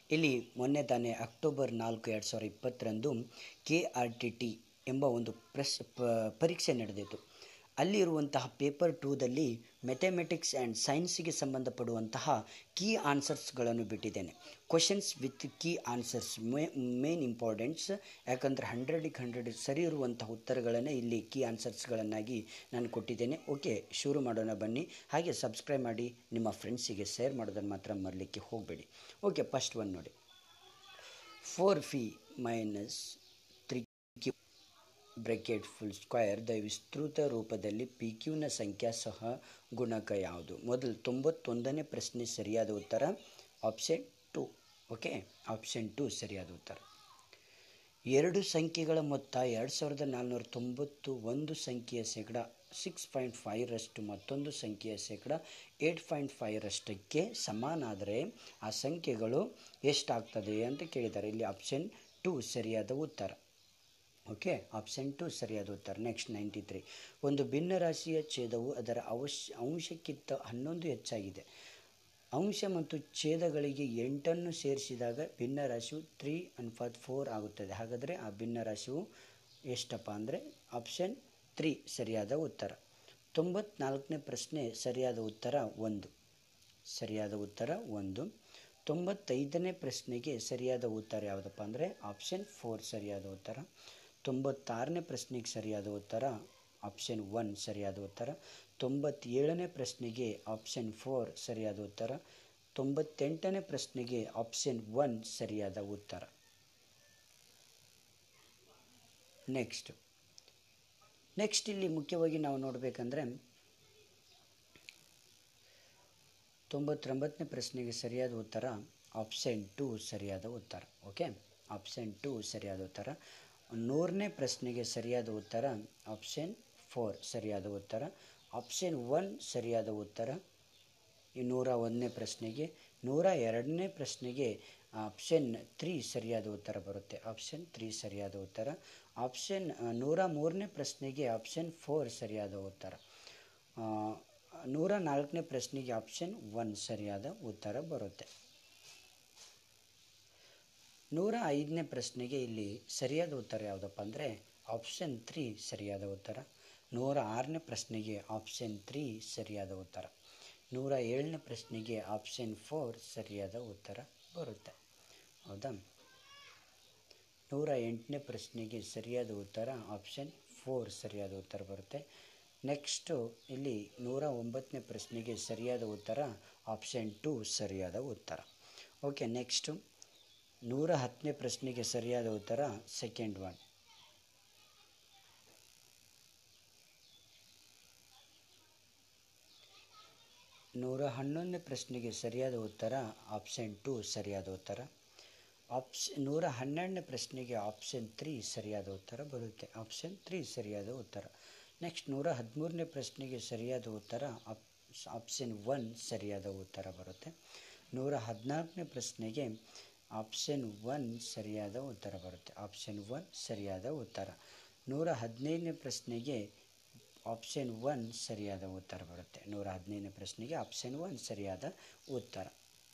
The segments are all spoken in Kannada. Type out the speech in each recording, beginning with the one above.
ಇಲ್ಲಿ ಮೊನ್ನೆ ತಾನೇ ಅಕ್ಟೋಬರ್ ನಾಲ್ಕು ಎರಡು ಸಾವಿರದ ಇಪ್ಪತ್ತರಂದು ಕೆ ಆರ್ ಟಿ ಟಿ ಎಂಬ ಒಂದು ಪ್ರೆಸ್ ಪ ಪರೀಕ್ಷೆ ನಡೆದಿತ್ತು ಅಲ್ಲಿರುವಂತಹ ಪೇಪರ್ ಟೂದಲ್ಲಿ ಮೆಥಮೆಟಿಕ್ಸ್ ಆ್ಯಂಡ್ ಸೈನ್ಸಿಗೆ ಸಂಬಂಧಪಡುವಂತಹ ಕೀ ಆನ್ಸರ್ಸ್ಗಳನ್ನು ಬಿಟ್ಟಿದ್ದೇನೆ ಕ್ವಶನ್ಸ್ ವಿತ್ ಕೀ ಆನ್ಸರ್ಸ್ ಮೇ ಮೇನ್ ಇಂಪಾರ್ಟೆಂಟ್ಸ್ ಯಾಕಂದರೆ ಹಂಡ್ರೆಡಿಗೆ ಹಂಡ್ರೆಡ್ ಸರಿ ಇರುವಂತಹ ಉತ್ತರಗಳನ್ನೇ ಇಲ್ಲಿ ಕೀ ಆನ್ಸರ್ಸ್ಗಳನ್ನಾಗಿ ನಾನು ಕೊಟ್ಟಿದ್ದೇನೆ ಓಕೆ ಶುರು ಮಾಡೋಣ ಬನ್ನಿ ಹಾಗೆ ಸಬ್ಸ್ಕ್ರೈಬ್ ಮಾಡಿ ನಿಮ್ಮ ಫ್ರೆಂಡ್ಸಿಗೆ ಶೇರ್ ಮಾಡೋದನ್ನು ಮಾತ್ರ ಮರಲಿಕ್ಕೆ ಹೋಗಬೇಡಿ ಓಕೆ ಫಸ್ಟ್ ಒನ್ ನೋಡಿ four phi minus three q bracket full square the ವಿಸ್ತೃತ ರೂಪದಲ್ಲಿ ಪಿ ಕ್ಯೂನ ಸಂಖ್ಯಾ ಸಹ ಗುಣಕ ಯಾವುದು ಮೊದಲು ತೊಂಬತ್ತೊಂದನೇ ಪ್ರಶ್ನೆ ಸರಿಯಾದ ಉತ್ತರ option two okay option two ಸರಿಯಾದ ಉತ್ತರ ಎರಡು ಸಂಖ್ಯೆಗಳ ಮೊತ್ತ ಎರಡು ಸಾವಿರದ ನಾಲ್ನೂರ ತೊಂಬತ್ತು ಒಂದು ಸಂಖ್ಯೆಯ ಶೇಕಡ ಸಿಕ್ಸ್ ಪಾಯಿಂಟ್ ಫೈವ್ರಷ್ಟು ಮತ್ತೊಂದು ಸಂಖ್ಯೆಯ ಶೇಕಡ ಏಟ್ ಪಾಯಿಂಟ್ ಫೈವ್ರಷ್ಟಕ್ಕೆ ಸಮಾನಾದರೆ ಆ ಸಂಖ್ಯೆಗಳು ಎಷ್ಟಾಗ್ತದೆ ಅಂತ ಕೇಳಿದ್ದಾರೆ ಇಲ್ಲಿ ಆಪ್ಷನ್ ಟು ಸರಿಯಾದ ಉತ್ತರ ಓಕೆ ಆಪ್ಷನ್ ಟು ಸರಿಯಾದ ಉತ್ತರ ನೆಕ್ಸ್ಟ್ ನೈಂಟಿ ತ್ರೀ ಒಂದು ಭಿನ್ನರಾಶಿಯ ಛೇದವು ಅದರ ಅವಶ್ಯ ಅಂಶಕ್ಕಿಂತ ಹನ್ನೊಂದು ಹೆಚ್ಚಾಗಿದೆ ಅಂಶ ಮತ್ತು ಛೇದಗಳಿಗೆ ಎಂಟನ್ನು ಸೇರಿಸಿದಾಗ ಭಿನ್ನರಾಶಿಯು ತ್ರೀ ಅನ್ಫಾತ್ ಫೋರ್ ಆಗುತ್ತದೆ ಹಾಗಾದರೆ ಆ ಭಿನ್ನರಾಶಿಯು ಎಷ್ಟಪ್ಪ ಅಂದರೆ ಆಪ್ಷನ್ ತ್ರೀ ಸರಿಯಾದ ಉತ್ತರ ತೊಂಬತ್ನಾಲ್ಕನೇ ಪ್ರಶ್ನೆ ಸರಿಯಾದ ಉತ್ತರ ಒಂದು ಸರಿಯಾದ ಉತ್ತರ ಒಂದು ತೊಂಬತ್ತೈದನೇ ಪ್ರಶ್ನೆಗೆ ಸರಿಯಾದ ಉತ್ತರ ಯಾವುದಪ್ಪ ಅಂದರೆ ಆಪ್ಷನ್ ಫೋರ್ ಸರಿಯಾದ ಉತ್ತರ ತೊಂಬತ್ತಾರನೇ ಪ್ರಶ್ನೆಗೆ ಸರಿಯಾದ ಉತ್ತರ ಆಪ್ಷನ್ ಒನ್ ಸರಿಯಾದ ಉತ್ತರ ತೊಂಬತ್ತೇಳನೇ ಪ್ರಶ್ನೆಗೆ ಆಪ್ಷನ್ ಫೋರ್ ಸರಿಯಾದ ಉತ್ತರ ತೊಂಬತ್ತೆಂಟನೇ ಪ್ರಶ್ನೆಗೆ ಆಪ್ಷನ್ ಒನ್ ಸರಿಯಾದ ಉತ್ತರ ನೆಕ್ಸ್ಟ್ ನೆಕ್ಸ್ಟ್ ಇಲ್ಲಿ ಮುಖ್ಯವಾಗಿ ನಾವು ನೋಡಬೇಕಂದ್ರೆ ತೊಂಬತ್ತೊಂಬತ್ತನೇ ಪ್ರಶ್ನೆಗೆ ಸರಿಯಾದ ಉತ್ತರ ಆಪ್ಷನ್ ಟು ಸರಿಯಾದ ಉತ್ತರ ಓಕೆ ಆಪ್ಷನ್ ಟು ಸರಿಯಾದ ಉತ್ತರ ನೂರನೇ ಪ್ರಶ್ನೆಗೆ ಸರಿಯಾದ ಉತ್ತರ ಆಪ್ಷನ್ ಫೋರ್ ಸರಿಯಾದ ಉತ್ತರ ಆಪ್ಷನ್ ಒನ್ ಸರಿಯಾದ ಉತ್ತರ ಈ ನೂರ ಒಂದನೇ ಪ್ರಶ್ನೆಗೆ ನೂರ ಎರಡನೇ ಪ್ರಶ್ನೆಗೆ ಆಪ್ಷನ್ ತ್ರೀ ಸರಿಯಾದ ಉತ್ತರ ಬರುತ್ತೆ ಆಪ್ಷನ್ ತ್ರೀ ಸರಿಯಾದ ಉತ್ತರ ಆಪ್ಷನ್ ನೂರ ಮೂರನೇ ಪ್ರಶ್ನೆಗೆ ಆಪ್ಷನ್ ಫೋರ್ ಸರಿಯಾದ ಉತ್ತರ ನೂರ ನಾಲ್ಕನೇ ಪ್ರಶ್ನೆಗೆ ಆಪ್ಷನ್ ಒನ್ ಸರಿಯಾದ ಉತ್ತರ ಬರುತ್ತೆ ನೂರ ಐದನೇ ಪ್ರಶ್ನೆಗೆ ಇಲ್ಲಿ ಸರಿಯಾದ ಉತ್ತರ ಯಾವುದಪ್ಪ ಅಂದರೆ ಆಪ್ಷನ್ ತ್ರೀ ಸರಿಯಾದ ಉತ್ತರ ನೂರ ಆರನೇ ಪ್ರಶ್ನೆಗೆ ಆಪ್ಷನ್ ತ್ರೀ ಸರಿಯಾದ ಉತ್ತರ ನೂರ ಏಳನೇ ಪ್ರಶ್ನೆಗೆ ಆಪ್ಷನ್ ಫೋರ್ ಸರಿಯಾದ ಉತ್ತರ ಬರುತ್ತೆ ಹೌದಾ ನೂರ ಎಂಟನೇ ಪ್ರಶ್ನೆಗೆ ಸರಿಯಾದ ಉತ್ತರ ಆಪ್ಷನ್ ಫೋರ್ ಸರಿಯಾದ ಉತ್ತರ ಬರುತ್ತೆ ನೆಕ್ಸ್ಟು ಇಲ್ಲಿ ನೂರ ಒಂಬತ್ತನೇ ಪ್ರಶ್ನೆಗೆ ಸರಿಯಾದ ಉತ್ತರ ಆಪ್ಷನ್ ಟು ಸರಿಯಾದ ಉತ್ತರ ಓಕೆ ನೆಕ್ಸ್ಟು ನೂರ ಹತ್ತನೇ ಪ್ರಶ್ನೆಗೆ ಸರಿಯಾದ ಉತ್ತರ ಸೆಕೆಂಡ್ ಒನ್ ನೂರ ಹನ್ನೊಂದನೇ ಪ್ರಶ್ನೆಗೆ ಸರಿಯಾದ ಉತ್ತರ ಆಪ್ಷನ್ ಟು ಸರಿಯಾದ ಉತ್ತರ ಆಪ್ಷ ನೂರ ಹನ್ನೆರಡನೇ ಪ್ರಶ್ನೆಗೆ ಆಪ್ಷನ್ ತ್ರೀ ಸರಿಯಾದ ಉತ್ತರ ಬರುತ್ತೆ ಆಪ್ಷನ್ ತ್ರೀ ಸರಿಯಾದ ಉತ್ತರ ನೆಕ್ಸ್ಟ್ ನೂರ ಹದಿಮೂರನೇ ಪ್ರಶ್ನೆಗೆ ಸರಿಯಾದ ಉತ್ತರ ಆಪ್ ಆಪ್ಷನ್ ಒನ್ ಸರಿಯಾದ ಉತ್ತರ ಬರುತ್ತೆ ನೂರ ಹದಿನಾಲ್ಕನೇ ಪ್ರಶ್ನೆಗೆ ಆಪ್ಷನ್ ಒನ್ ಸರಿಯಾದ ಉತ್ತರ ಬರುತ್ತೆ ಆಪ್ಷನ್ ಒನ್ ಸರಿಯಾದ ಉತ್ತರ ನೂರ ಹದಿನೈದನೇ ಪ್ರಶ್ನೆಗೆ ಆಪ್ಷನ್ ಒನ್ ಸರಿಯಾದ ಉತ್ತರ ಬರುತ್ತೆ ನೂರ ಹದಿನೈದನೇ ಪ್ರಶ್ನೆಗೆ ಆಪ್ಷನ್ ಒನ್ ಸರಿಯಾದ ಉತ್ತರ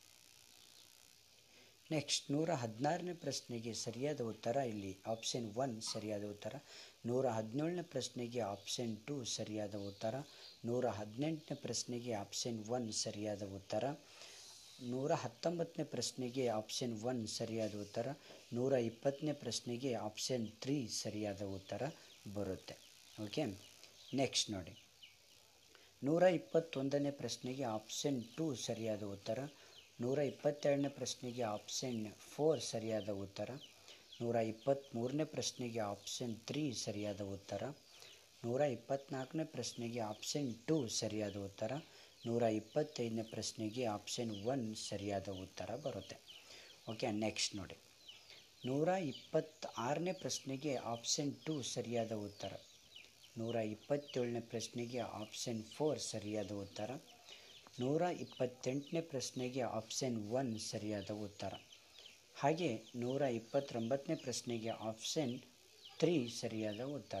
ನೆಕ್ಸ್ಟ್ ನೂರ ಹದಿನಾರನೇ ಪ್ರಶ್ನೆಗೆ ಸರಿಯಾದ ಉತ್ತರ ಇಲ್ಲಿ ಆಪ್ಷನ್ ಒನ್ ಸರಿಯಾದ ಉತ್ತರ ನೂರ ಹದಿನೇಳನೇ ಪ್ರಶ್ನೆಗೆ ಆಪ್ಷನ್ ಟು ಸರಿಯಾದ ಉತ್ತರ ನೂರ ಹದಿನೆಂಟನೇ ಪ್ರಶ್ನೆಗೆ ಆಪ್ಷನ್ ಒನ್ ಸರಿಯಾದ ಉತ್ತರ ನೂರ ಹತ್ತೊಂಬತ್ತನೇ ಪ್ರಶ್ನೆಗೆ ಆಪ್ಷನ್ ಒನ್ ಸರಿಯಾದ ಉತ್ತರ ನೂರ ಇಪ್ಪತ್ತನೇ ಪ್ರಶ್ನೆಗೆ ಆಪ್ಷನ್ ತ್ರೀ ಸರಿಯಾದ ಉತ್ತರ ಬರುತ್ತೆ ಓಕೆ ನೆಕ್ಸ್ಟ್ ನೋಡಿ ನೂರ ಇಪ್ಪತ್ತೊಂದನೇ ಪ್ರಶ್ನೆಗೆ ಆಪ್ಷನ್ ಟು ಸರಿಯಾದ ಉತ್ತರ ನೂರ ಇಪ್ಪತ್ತೆರಡನೇ ಪ್ರಶ್ನೆಗೆ ಆಪ್ಷನ್ ಫೋರ್ ಸರಿಯಾದ ಉತ್ತರ ನೂರ ಇಪ್ಪತ್ತ್ಮೂರನೇ ಪ್ರಶ್ನೆಗೆ ಆಪ್ಷನ್ ತ್ರೀ ಸರಿಯಾದ ಉತ್ತರ ನೂರ ಇಪ್ಪತ್ತ್ನಾಲ್ಕನೇ ಪ್ರಶ್ನೆಗೆ ಆಪ್ಷನ್ ಟು ಸರಿಯಾದ ಉತ್ತರ ನೂರ ಇಪ್ಪತ್ತೈದನೇ ಪ್ರಶ್ನೆಗೆ ಆಪ್ಷನ್ ಒನ್ ಸರಿಯಾದ ಉತ್ತರ ಬರುತ್ತೆ ಓಕೆ ನೆಕ್ಸ್ಟ್ ನೋಡಿ ನೂರ ಇಪ್ಪತ್ತಾರನೇ ಪ್ರಶ್ನೆಗೆ ಆಪ್ಷನ್ ಟು ಸರಿಯಾದ ಉತ್ತರ ನೂರ ಇಪ್ಪತ್ತೇಳನೇ ಪ್ರಶ್ನೆಗೆ ಆಪ್ಷನ್ ಫೋರ್ ಸರಿಯಾದ ಉತ್ತರ ನೂರ ಇಪ್ಪತ್ತೆಂಟನೇ ಪ್ರಶ್ನೆಗೆ ಆಪ್ಷನ್ ಒನ್ ಸರಿಯಾದ ಉತ್ತರ ಹಾಗೆ ನೂರ ಇಪ್ಪತ್ತೊಂಬತ್ತನೇ ಪ್ರಶ್ನೆಗೆ ಆಪ್ಷನ್ ತ್ರೀ ಸರಿಯಾದ ಉತ್ತರ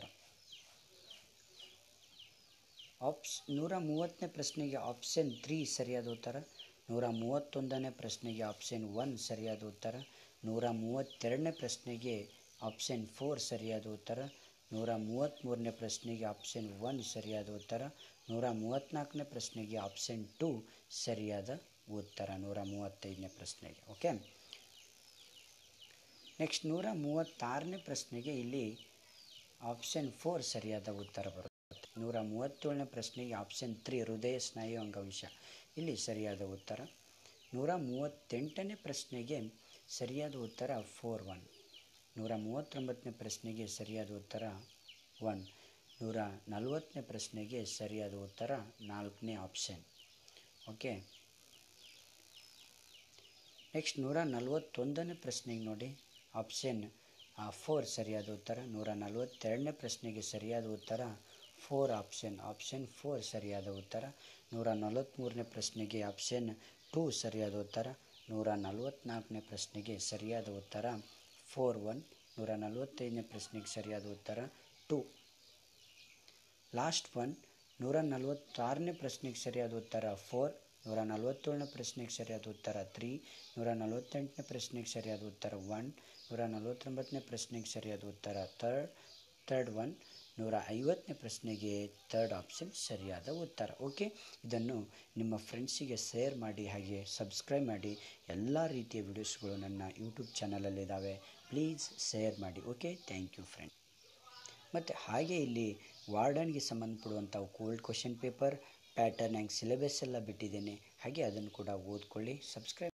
ಆಪ್ಸ್ ನೂರ ಮೂವತ್ತನೇ ಪ್ರಶ್ನೆಗೆ ಆಪ್ಷನ್ ತ್ರೀ ಸರಿಯಾದ ಉತ್ತರ ನೂರ ಮೂವತ್ತೊಂದನೇ ಪ್ರಶ್ನೆಗೆ ಆಪ್ಷನ್ ಒನ್ ಸರಿಯಾದ ಉತ್ತರ ನೂರ ಮೂವತ್ತೆರಡನೇ ಪ್ರಶ್ನೆಗೆ ಆಪ್ಷನ್ ಫೋರ್ ಸರಿಯಾದ ಉತ್ತರ ನೂರ ಮೂವತ್ತ್ಮೂರನೇ ಪ್ರಶ್ನೆಗೆ ಆಪ್ಷನ್ ಒನ್ ಸರಿಯಾದ ಉತ್ತರ ನೂರ ಮೂವತ್ತ್ನಾಲ್ಕನೇ ಪ್ರಶ್ನೆಗೆ ಆಪ್ಷನ್ ಟು ಸರಿಯಾದ ಉತ್ತರ ನೂರ ಮೂವತ್ತೈದನೇ ಪ್ರಶ್ನೆಗೆ ಓಕೆ ನೆಕ್ಸ್ಟ್ ನೂರ ಮೂವತ್ತಾರನೇ ಪ್ರಶ್ನೆಗೆ ಇಲ್ಲಿ ಆಪ್ಷನ್ ಫೋರ್ ಸರಿಯಾದ ಉತ್ತರ ಬರುತ್ತೆ ನೂರ ಮೂವತ್ತೇಳನೇ ಪ್ರಶ್ನೆಗೆ ಆಪ್ಷನ್ ತ್ರೀ ಹೃದಯ ಸ್ನಾಯು ಅಂಗವಿಷ ಇಲ್ಲಿ ಸರಿಯಾದ ಉತ್ತರ ನೂರ ಮೂವತ್ತೆಂಟನೇ ಪ್ರಶ್ನೆಗೆ ಸರಿಯಾದ ಉತ್ತರ ಫೋರ್ ಒನ್ ನೂರ ಮೂವತ್ತೊಂಬತ್ತನೇ ಪ್ರಶ್ನೆಗೆ ಸರಿಯಾದ ಉತ್ತರ ಒನ್ ನೂರ ನಲವತ್ತನೇ ಪ್ರಶ್ನೆಗೆ ಸರಿಯಾದ ಉತ್ತರ ನಾಲ್ಕನೇ ಆಪ್ಷನ್ ಓಕೆ ನೆಕ್ಸ್ಟ್ ನೂರ ನಲವತ್ತೊಂದನೇ ಪ್ರಶ್ನೆಗೆ ನೋಡಿ ಆಪ್ಷನ್ ಫೋರ್ ಸರಿಯಾದ ಉತ್ತರ ನೂರ ನಲವತ್ತೆರಡನೇ ಪ್ರಶ್ನೆಗೆ ಸರಿಯಾದ ಉತ್ತರ ಫೋರ್ ಆಪ್ಷನ್ ಆಪ್ಷನ್ ಫೋರ್ ಸರಿಯಾದ ಉತ್ತರ ನೂರ ನಲವತ್ತ್ಮೂರನೇ ಪ್ರಶ್ನೆಗೆ ಆಪ್ಷನ್ ಟೂ ಸರಿಯಾದ ಉತ್ತರ ನೂರ ನಲವತ್ತ್ನಾಲ್ಕನೇ ಪ್ರಶ್ನೆಗೆ ಸರಿಯಾದ ಉತ್ತರ ಫೋರ್ ಒನ್ ನೂರ ನಲವತ್ತೈದನೇ ಪ್ರಶ್ನೆಗೆ ಸರಿಯಾದ ಉತ್ತರ ಟೂ ಲಾಸ್ಟ್ ಒನ್ ನೂರ ನಲವತ್ತಾರನೇ ಪ್ರಶ್ನೆಗೆ ಸರಿಯಾದ ಉತ್ತರ ಫೋರ್ ನೂರ ನಲವತ್ತೇಳನೇ ಪ್ರಶ್ನೆಗೆ ಸರಿಯಾದ ಉತ್ತರ ತ್ರೀ ನೂರ ನಲವತ್ತೆಂಟನೇ ಪ್ರಶ್ನೆಗೆ ಸರಿಯಾದ ಉತ್ತರ ಒನ್ ನೂರ ನಲವತ್ತೊಂಬತ್ತನೇ ಪ್ರಶ್ನೆಗೆ ಸರಿಯಾದ ಉತ್ತರ ಥರ್ಡ್ ಥರ್ಡ್ ಒನ್ ನೂರ ಐವತ್ತನೇ ಪ್ರಶ್ನೆಗೆ ಥರ್ಡ್ ಆಪ್ಷನ್ ಸರಿಯಾದ ಉತ್ತರ ಓಕೆ ಇದನ್ನು ನಿಮ್ಮ ಫ್ರೆಂಡ್ಸಿಗೆ ಶೇರ್ ಮಾಡಿ ಹಾಗೆ ಸಬ್ಸ್ಕ್ರೈಬ್ ಮಾಡಿ ಎಲ್ಲ ರೀತಿಯ ವಿಡಿಯೋಸ್ಗಳು ನನ್ನ ಯೂಟ್ಯೂಬ್ ಚಾನಲಲ್ಲಿದ್ದಾವೆ ಪ್ಲೀಸ್ ಶೇರ್ ಮಾಡಿ ಓಕೆ ಥ್ಯಾಂಕ್ ಯು ಫ್ರೆಂಡ್ ಮತ್ತು ಹಾಗೆ ಇಲ್ಲಿ ವಾರ್ಡನ್ಗೆ ಸಂಬಂಧಪಡುವಂಥ old question paper pattern and syllabus ಎಲ್ಲ ಬಿಟ್ಟಿದ್ದೇನೆ ಹಾಗೆ ಅದನ್ನು ಕೂಡ ಓದ್ಕೊಳ್ಳಿ ಸಬ್ಸ್ಕ್ರೈಬ್